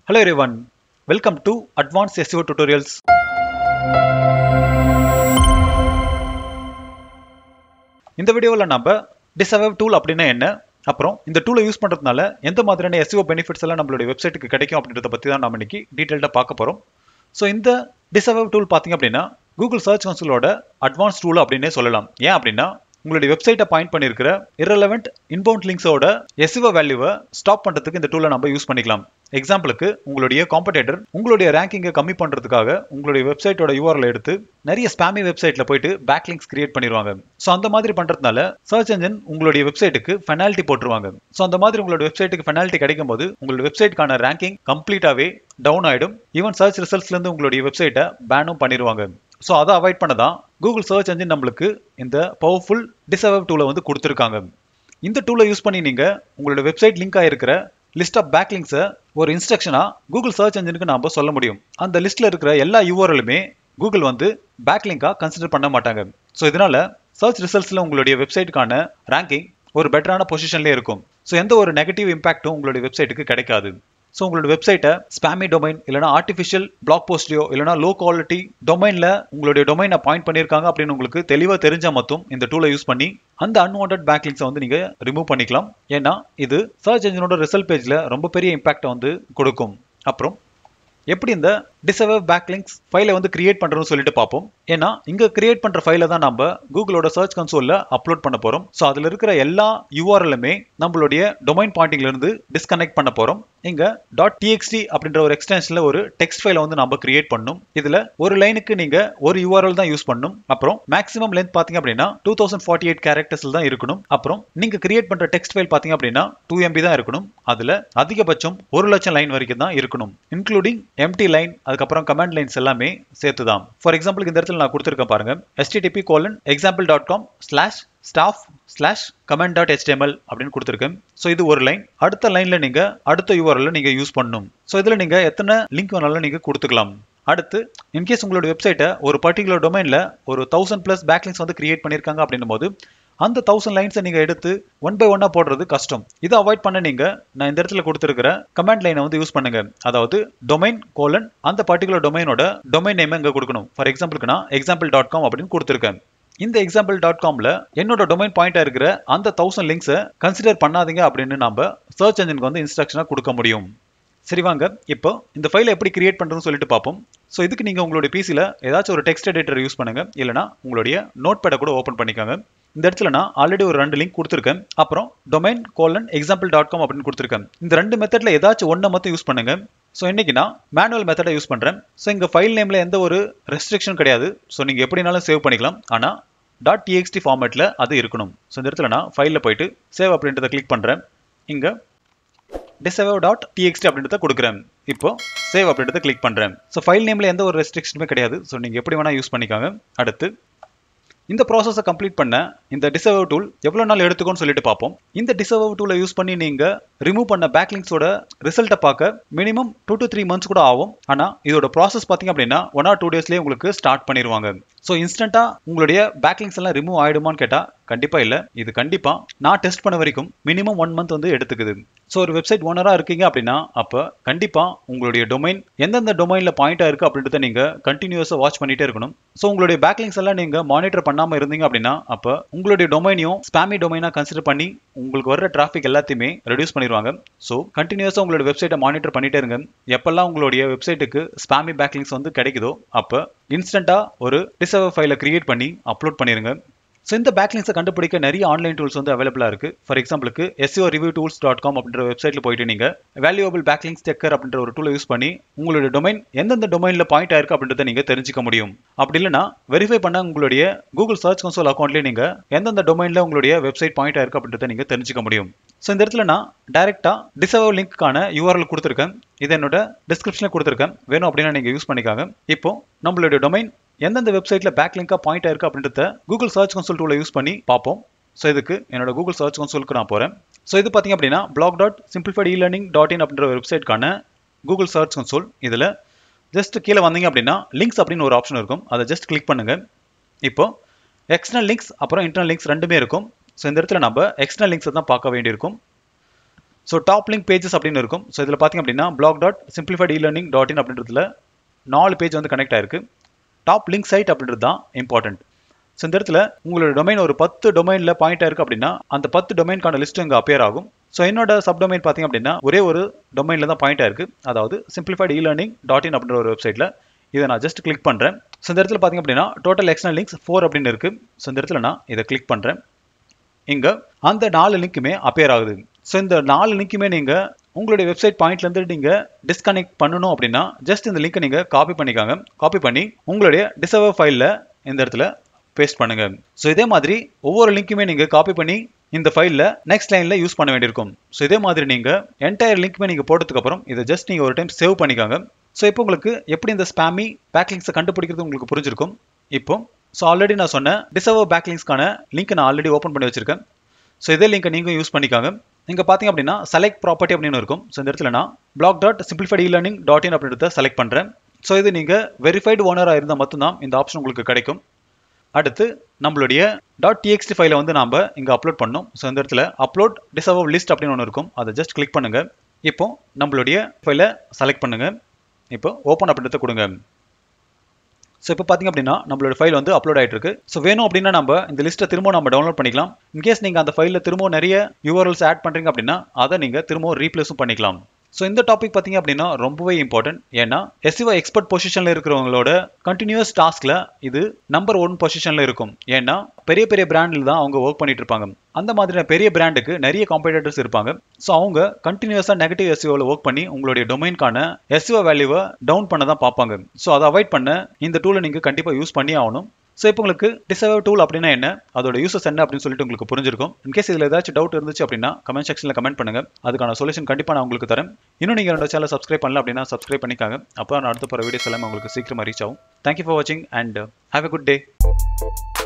Hello everyone, welcome to Advanced SEO Tutorials. இந்த வீடியோவில் நம்ம டிசவவ் டூல் அப்படின்னா என்ன அப்புறம் இந்த டூலை யூஸ் பண்ணுறதுனால எந்த மாதிரியான SEO பெனிஃபிட்ஸ் எல்லாம் நம்மளுடைய வெப்சைட்டுக்கு கிடைக்கும் அப்படின்றத பற்றி தான் நம்ம இன்னைக்கு டீட்டெயில்டாக பார்க்க போகிறோம் ஸோ இந்த டிசவவ் டூல் பார்த்தீங்க அப்படின்னா கூகுள் சர்ச் கன்சோலோட அட்வான்ஸ் டூல் அப்படின்னே சொல்லலாம் ஏன் அப்படின்னா உங்களுடைய வெப்சைட்டை பாயிண்ட் பண்ணியிருக்கிற இரலவெண்ட் இன்பவுண்ட் லிங்க்ஸோட எஸ்இஓ வேல்யூவை ஸ்டாப் பண்ணுறதுக்கு இந்த டூலை நம்ம யூஸ் பண்ணிக்கலாம் எக்ஸாம்பிளுக்கு உங்களுடைய காம்படேட்டர் உங்களுடைய ரேங்கிங்கை கம்மி பண்ணுறதுக்காக உங்களுடைய வெப்சைட்டோட யூஆர்எல் எடுத்து நிறைய ஸ்பேமி வெப்சைட்ல போயிட்டு பேக் லிங்க்ஸ் கிரியேட் பண்ணிடுவாங்க ஸோ அந்த மாதிரி பண்ணுறதுனால சர்ச் என்ஜின் உங்களுடைய வெப்சைட்டுக்கு பெனால்ட்டி போட்டுருவாங்க ஸோ அந்த மாதிரி உங்களோட வெப்சைட்டுக்கு பெனால்ட்டி கிடைக்கும் போது உங்களோட வெப்சைட்டுக்கான ரேங்கிங் கம்ப்ளீட்டாகவே டவுன் ஆகிடும் ஈவன் சர்ச் ரிசல்ட்ஸ்லேருந்து உங்களுடைய வெப்சைட்டை பேனும் பண்ணிடுவாங்க ஸோ அதை அவாய்ட் பண்ண தான் கூகுள் சர்ச் என்ஜின் நம்மளுக்கு இந்த பவர்ஃபுல் டிசவவ் டூலை வந்து கொடுத்துருக்காங்க இந்த டூலை யூஸ் பண்ணி நீங்கள் உங்களோட வெப்சைட் லிங்க் ஆகிருக்கிற லிஸ்ட் ஆஃப் பேக் லிங்க்ஸை ஒரு இன்ஸ்ட்ரக்ஷனாக கூகுள் சர்ச் என்ஜினுக்கு நாம் சொல்ல முடியும் அந்த லிஸ்ட்டில் இருக்கிற எல்லா யூஆர்எலுமே கூகுள் வந்து பேக் லிங்காக கன்சிடர் பண்ண மாட்டாங்க ஸோ இதனால சர்ச் ரிசல்ட்ஸில் உங்களுடைய வெப்சைட்டுக்கான ரேங்கிங் ஒரு பெட்டரான பொசிஷன்லேயே இருக்கும் ஸோ எந்த ஒரு நெகட்டிவ் இம்பாக்ட்டும் உங்களுடைய வெப்சைட்டுக்கு கிடைக்காது ஸோ உங்களோட வெப்சைட்டை ஸ்பேமி டொமைன் இல்லைனா ஆர்டிஃபிஷியல் பிளாக் போஸ்ட்லையோ இல்லைனா லோ குவாலிட்டி டொமைனில் உங்களுடைய டொமைனை பாயிண்ட் பண்ணியிருக்காங்க அப்படின்னு உங்களுக்கு தெளிவாக தெரிஞ்ச மட்டும் இந்த டூலை யூஸ் பண்ணி அந்த அன்வான்ட் பேக்லிங்ஸை வந்து நீங்கள் ரிமூவ் பண்ணிக்கலாம் ஏன்னா இது சர்ச் என்ஜினோட ரிசல்ட் பேஜில் ரொம்ப பெரிய இம்பாக்டை வந்து கொடுக்கும் அப்புறம் எப்படி இந்த டிசவவ் பேக்லிங்க்ஸ் ஃபைலை வந்து கிரியேட் பண்ணுறோம்னு சொல்லிட்டு பார்ப்போம் ஏன்னா இங்கே கிரியேட் பண்ணுற ஃபைலை தான் நம்ம கூகுளோட சர்ச் கன்சோலில் அப்லோட் பண்ண போகிறோம் ஸோ அதில் இருக்கிற எல்லா யூஆர்எல்லுமே நம்மளுடைய டொமைன் பாயிண்டிங்லேருந்து டிஸ்கனெக்ட் பண்ண போகிறோம் இங்கே டாட் டிஎக்ஸ்டி அப்படின்ற ஒரு எக்ஸ்டென்ஷனில் ஒரு டெக்ஸ்ட் ஃபைலை வந்து நம்ம கிரியேட் பண்ணும் இதில் ஒரு லைனுக்கு நீங்கள் ஒரு யூஆர்எல் தான் யூஸ் பண்ணணும் அப்புறம் மேக்ஸிமம் லென்த் பார்த்தீங்க அப்படின்னா டூ தௌசண்ட் ஃபார்ட்டி எயிட் கேரக்டர்ஸில் தான் இருக்கணும் அப்புறம் நீங்கள் கிரியேட் பண்ணுற டெக்ஸ்ட் ஃபைல் பார்த்தீங்க அப்படின்னா டூ எம்பி தான் இருக்கணும் அதில் அதிகபட்சம் ஒரு லட்சம் லைன் வரைக்கும் தான் இருக்கணும் இன்க்ளூடிங் எம்டி லைன் அதுக்கப்புறம் கமெண்ட் லைன்ஸ் எல்லாமே சேர்த்து தான் ஃபார் எக்ஸாம்பிளுக்கு இந்த இடத்துல நான் கொடுத்துருக்கேன் பாருங்க HTTP colon example dot com slash staff slash comment dot HTML அப்படின்னு கொடுத்துருக்கேன் ஸோ இது ஒரு லைன் அடுத்த லைனில் நீங்கள் அடுத்த யூஆர்எல் நீங்கள் யூஸ் பண்ணணும் ஸோ இதில் நீங்கள் எத்தனை லிங்க் வேணாலும் நீங்கள் கொடுத்துக்கலாம் அடுத்து இன்கேஸ் உங்களோட வெப்சைட்டை ஒரு பர்டிகுலர் டொமைனில் ஒரு தௌசண்ட் ப்ளஸ் பேக்லிங்ஸ் வந்து கிரியேட் பண்ணியிருக்காங்க அப்படின்னும் போது அந்த தௌசண்ட் லைன்ஸை நீங்கள் எடுத்து ஒன் பை ஒன்னாக போடுறது கஷ்டம் இதை அவாய்ட் பண்ண நீங்கள் நான் இந்த இடத்துல கொடுத்துருக்கிற கமெண்ட் லைனை வந்து யூஸ் பண்ணுங்க அதாவது டொமைன் கோலன் அந்த பர்டிகுலர் டொமைனோட டொமைன் நேம் இங்கே கொடுக்கணும் ஃபார் எக்ஸாம்பிளுக்கு நான் எக்ஸாம்பிள் டாட் காம் அப்படின்னு கொடுத்துருக்கேன் இந்த எக்ஸாம்பிள் டாட் காமில் என்னோட டொமைன் பாயிண்டாக இருக்கிற அந்த தௌசண்ட் லிங்க்ஸை கன்சிடர் பண்ணாதீங்க அப்படின்னு நம்ம சர்ச் என்ஜினுக்கு வந்து இன்ஸ்ட்ரக்ஷனாக கொடுக்க முடியும் சரி வாங்க இப்போ இந்த ஃபைலை எப்படி கிரியேட் பண்ணுறதுன்னு சொல்லிட்டு பார்ப்போம் ஸோ இதுக்கு நீங்கள் உங்களுடைய பிசியில் ஏதாச்சும் ஒரு டெக்ஸ்ட் எடிட்டர் யூஸ் பண்ணுங்க இல்லைனா உங்களுடைய நோட் பேடை கூட ஓப்பன் பண்ணிக்கோங்க இந்த இடத்துல நான் ஆல்ரெடி ஒரு ரெண்டு லிங்க் கொடுத்துருக்கேன் அப்புறம் domain colon example dot com அப்படின்னு கொடுத்துருக்கேன் இந்த ரெண்டு மெத்தடில் ஏதாச்சும் ஒன்றை மட்டும் யூஸ் பண்ணுங்க ஸோ இன்னைக்கு நான் மேனுவல் மெத்தடை யூஸ் பண்ணுறேன் ஸோ இங்கே ஃபைல் நேமில் எந்த ஒரு ரெஸ்ட்ரிக்ஷன் கிடையாது ஸோ நீங்கள் எப்படினாலும் சேவ் பண்ணிக்கலாம் ஆனால் டாட் டிஎக்ஸ்டி ஃபார்மேட்டில் அது இருக்கணும் ஸோ இந்த இடத்துல நான் ஃபைலில் போயிட்டு சேவ் அப்படின்றத கிளிக் பண்ணுறேன் இங்கே டிசேவ் டாட் டிஎக்ஸ்டி அப்படின்றத கொடுக்குறேன் இப்போ சேவ் அப்படின்றத கிளிக் பண்ணுறேன் ஸோ ஃபைல் நேமில் எந்த ஒரு ரெஸ்ட்ரிக்ஷனுமே கிடையாது ஸோ நீங்கள் எப்படி வேணால் யூஸ் பண்ணிக்காங்க அடுத்து இந்த ப்ராசஸை கம்ப்ளீட் பண்ண இந்த டிசர்வ் டூல் எவ்வளோ நாள் எடுத்துக்கோன்னு சொல்லிட்டு பார்ப்போம் இந்த டிசர்வ் டூலை யூஸ் பண்ணி நீங்கள் ரிமூவ் பண்ண பேக்லிங்ஸோட ரிசல்ட்டை பார்க்க minimum two to three months கூட ஆகும் ஆனால் இதோட ப்ராசஸ் பார்த்தீங்க அப்படின்னா ஒன் ஆர் டூ டேஸ்லேயே உங்களுக்கு ஸ்டார்ட் பண்ணிடுவாங்க ஸோ இன்ஸ்டண்ட்டாக உங்களுடைய பேக்லிங்ஸ் எல்லாம் ரிமூவ் ஆகிடுமான்னு கேட்டால் கண்டிப்பாக இல்லை இது கண்டிப்பாக நான் டெஸ்ட் பண்ண வரைக்கும் மினிமம் ஒன் மந்த் வந்து எடுத்துக்குது ஸோ ஒரு வெப்சைட் ஓனராக இருக்கீங்க அப்படின்னா அப்போ கண்டிப்பாக உங்களுடைய டொமைன் எந்தெந்த டொமைனில் பாயிண்டாக இருக்குது அப்படின்றத நீங்கள் கண்டினியூஸாக வாட்ச் பண்ணிகிட்டே இருக்கணும் ஸோ உங்களுடைய பேக்லிங்ஸ் எல்லாம் நீங்கள் மானிட்டர் பண்ணாமல் இருந்தீங்க அப்படின்னா அப்போ உங்களுடைய டொமைனையும் ஸ்பேமி டொமைனாக கன்சிடர் பண்ணி உங்களுக்கு வர டிராஃபிக் எல்லாத்தையுமே ரெடியூஸ் பண்ணிடுவாங்க ஸோ கண்டினியூஸாக உங்களோட வெப்சைட்டை மானிட்டர் பண்ணிட்டே இருங்க எப்பெல்லாம் உங்களுடைய வெப்சைட்டுக்கு ஸ்பேமி பேக்லிங்ஸ் வந்து கிடைக்குதோ அப்போ இன்ஸ்டண்ட்டாக ஒரு டிசர்வ் ஃபைலை கிரியேட் பண்ணி அப்லோட் பண்ணிடுங்க ஸோ இந்த பேக்லிங்ஸை கண்டுபிடிக்க நிறைய ஆன்லைன் டூல்ஸ் வந்து அவைலபிளாக இருக்குது ஃபார் எக்ஸாம்பிளுக்கு SEO review tools dot com அப்படின்ற வெப்சைட்டில் போயிட்டு நீங்கள் வேல்யூபிள் பேக்லிங்ஸ் செக்கர் அப்படின்ற ஒரு டூலை யூஸ் பண்ணி உங்களுடைய டொமைன் எந்தெந்த டொமைனில் பாயிண்ட் ஆயிருக்கு அப்படின்றத நீங்கள் தெரிஞ்சிக்க முடியும் அப்படி இல்லைனா வெரிஃபை பண்ண உங்களுடைய கூகுள் சர்ச் கன்சோல் அக்கௌண்ட்லேயே நீங்கள் எந்தெந்த டொமைனில் உங்களுடைய வெப்சைட் பாயிண்ட் ஆயிருக்கு அப்படின்றத நீங்கள் தெரிஞ்சிக்க முடியும் ஸோ இந்த இடத்துல நான் டேரெக்டாக டிசர்வ் லிங்க்கான யூஆர்எல் கொடுத்துருக்கேன் இது என்னோட டிஸ்கிரிப்ஷனில் கொடுத்துருக்கேன் வேணும் அப்படின்னா நீங்கள் யூஸ் பண்ணிக்காங்க இப்போ நம்மளுடைய டொமைன் எந்தெந்த வெப்சைட்டில் பேக் லிங்காக பாயிண்ட் ஆயிருக்கு அப்படின்றத கூகுள் சர்ச் கன்சோல் டூலை யூஸ் பண்ணி பார்ப்போம் ஸோ இதுக்கு என்னோட கூகுள் சர்ச் கன்சோலுக்கு நான் போகிறேன் ஸோ இது பார்த்தீங்க அப்படின்னா blog dot simplified e learning dot in அப்படின்ற வெப்சைட்கான கூகுள் சர்ச் கன்சோல் இதில் ஜஸ்ட் கீழே வந்தீங்க அப்படின்னா லிங்க்ஸ் அப்படின்னு ஒரு ஆப்ஷன் இருக்கும் அதை ஜஸ்ட் கிளிக் பண்ணுங்க இப்போ எக்ஸ்டர்னல் லிங்க்ஸ் அப்புறம் இன்டர்னல் லிங்க்ஸ் ரெண்டுமே இருக்கும் ஸோ இந்த இடத்துல நம்ம எக்ஸ்டர்னல் லிங்க்ஸை தான் பார்க்க வேண்டியிருக்கும் ஸோ டாப் லிங்க் பேஜஸ் அப்படின்னு இருக்கும் ஸோ இதில் பார்த்தீங்க அப்படின்னா blog dot simplified e learning dot in அப்படின்றதுல நாலு பேஜ் வந்து கனெக்ட் ஆயிருக்கு டாப் லிங்க் சைட் அப்படின்றது தான் இம்பார்ட்டன்ட் ஸோ இந்த இடத்துல உங்களோட டொமைன் ஒரு பத்து டொமைனில் பாயிண்ட் ஆயிருக்கு அப்படின்னா அந்த பத்து டொமைனுக்கான லிஸ்ட் இங்கே அப்பியர் ஆகும் ஸோ என்னோட சப் டொமைன் பார்த்தீங்க அப்படின்னா ஒரே ஒரு டொமைனில் தான் பாயிண்ட் ஆயிருக்கு அதாவது simplified e learning dot in அப்படின்ற ஒரு வெப்சைட்டில் இதை நான் ஜஸ்ட் கிளிக் பண்ணுறேன் ஸோ இந்த இடத்துல பார்த்தீங்க அப்படின்னா டோட்டல் எக்ஸ்டர்னல் லிங்க்ஸ் ஃபோர் அப்படின்னு இருக்கு ஸோ இந்த இடத்துல நான் இதை கிளிக் பண்ணுறேன் இங்கே அந்த நாலு லிங்க்குமே அப்பியர் ஆகுது ஸோ இந்த நாலு லிங்க்குமே நீங்கள் உங்களுடைய வெப்சைட் பாயிண்ட்லேருந்து நீங்கள் டிஸ்கனெக்ட் பண்ணணும் அப்படின்னா ஜஸ்ட் இந்த லிங்க்கை நீங்கள் காப்பி பண்ணிக்காங்க காப்பி பண்ணி உங்களுடைய டிசர்வர் ஃபைலில் இந்த இடத்துல பேஸ்ட் பண்ணுங்க ஸோ இதே மாதிரி ஒவ்வொரு லிங்க்குமே நீங்கள் காப்பி பண்ணி இந்த ஃபைலில் நெக்ஸ்ட் லைனில் யூஸ் பண்ண வேண்டியிருக்கும் ஸோ இதே மாதிரி நீங்கள் என்டையர் லிங்க்குமே நீங்கள் போட்டதுக்கப்புறம் இதை ஜஸ்ட் நீங்கள் ஒரு டைம் சேவ் பண்ணிக்காங்க ஸோ இப்போ உங்களுக்கு எப்படி இந்த ஸ்பேமி பேக்லிங்ஸை கண்டுபிடிக்கிறது உங்களுக்கு புரிஞ்சிருக்கும் இப்போ ஸோ ஆல்ரெடி நான் சொன்னேன் டிசர்வர் பேக்லிங்ஸ்க்கான லிங்க் நான் ஆல்ரெடி ஓப்பன் பண்ணி வச்சிருக்கேன் ஸோ இதே லிங்கை நீங்கள் யூஸ் பண்ணிக்காங்க இங்கே பார்த்தீங்க அப்படின்னா செலக்ட் ப்ராப்பர்ட்டி அப்படின்னு இருக்கும் ஸோ இந்த இடத்துல நான் blog dot simplified e learning dot in அப்படின்றத செலக்ட் பண்ணுறேன் ஸோ இது நீங்கள் வெரிஃபைடு ஓனராக இருந்தால் மட்டும்தான் இந்த ஆப்ஷன் உங்களுக்கு கிடைக்கும் அடுத்து நம்மளுடைய டாட் டிஎக்ஸ்டி ஃபைலை வந்து நாம் இங்கே அப்லோட் பண்ணோம் ஸோ இந்த இடத்துல அப்லோட் டிசர்வ் லிஸ்ட் அப்படின்னு ஒன்று இருக்கும் அதை ஜஸ்ட் கிளிக் பண்ணுங்க இப்போ நம்மளுடைய ஃபைலை செலக்ட் பண்ணுங்க இப்போ ஓப்பன் அப்படின்றத கொடுங்க ஸோ இப்போ பார்த்தீங்க அப்படின்னா நம்மளோட ஃபைல் வந்து அப்லோட் ஆகிட்டு இருக்கு ஸோ வேணும் அப்படின்னா நம்ம இந்த லிஸ்ட்டை திரும்ப நம்ம டவுன்லோட் பண்ணிக்கலாம் இன்கேஸ் நீங்கள் அந்த ஃபைலில் திரும்ப நிறைய யூஆர்எல்ஸ் ஆட் பண்ணுறீங்க அப்படின்னா அதை நீங்கள் திரும்ப ரீப்ளேஸும் பண்ணிக்கலாம் ஸோ இந்த டாபிக் பார்த்தீங்க அப்படின்னா ரொம்பவே இம்பார்ட்டன்ட் ஏன்னா எஸ்இஓ எக்ஸ்பர்ட் பொசிஷனில் இருக்கிறவங்களோட கண்டினியூஸ் டாஸ்கில் இது நம்பர் ஒன் பொசிஷனில் இருக்கும் ஏன்னா பெரிய பெரிய பிராண்டில் தான் அவங்க ஒர்க் பண்ணிட்டு இருப்பாங்க அந்த மாதிரியான பெரிய பிராண்டுக்கு நிறைய காம்படிட்டர்ஸ் இருப்பாங்க ஸோ அவங்க கண்டினியூஸாக நெகட்டிவ் எஸ்இஓவில் ஒர்க் பண்ணி உங்களுடைய டொமைனுக்கான எஸ்இஓ வேல்யூவை டவுன் பண்ண தான் பார்ப்பாங்க ஸோ அதை அவாய்ட் பண்ண இந்த டூலை நீங்கள் கண்டிப்பாக யூஸ் பண்ணி ஆகணும் ஸோ இப்போ உங்களுக்கு டிசர்வ் டூல் அப்படின்னா என்ன அதோட யூசஸ் என்ன அப்படின்னு சொல்லிட்டு உங்களுக்கு புரிஞ்சிருக்கும் இன்கேஸ் இதில் ஏதாச்சும் டவுட் இருந்துச்சு அப்படின்னா கமெண்ட் செக்ஷனில் கமெண்ட் பண்ணுங்க அதுக்கான சொல்யூஷன் கண்டிப்பாக நான் உங்களுக்கு தரேன் இன்னும் நீங்கள் என்னோட சேனல் சப்ஸ்கிரைப் பண்ணல அப்படின்னா சப்ஸ்கிரைப் பண்ணிக்காங்க அப்போ நான் அடுத்த போகிற வீடியோஸ் எல்லாமே உங்களுக்கு சீக்கிரமாக ரீச் ஆகும் தேங்க்யூ ஃபார் வாட்சிங் and have a good day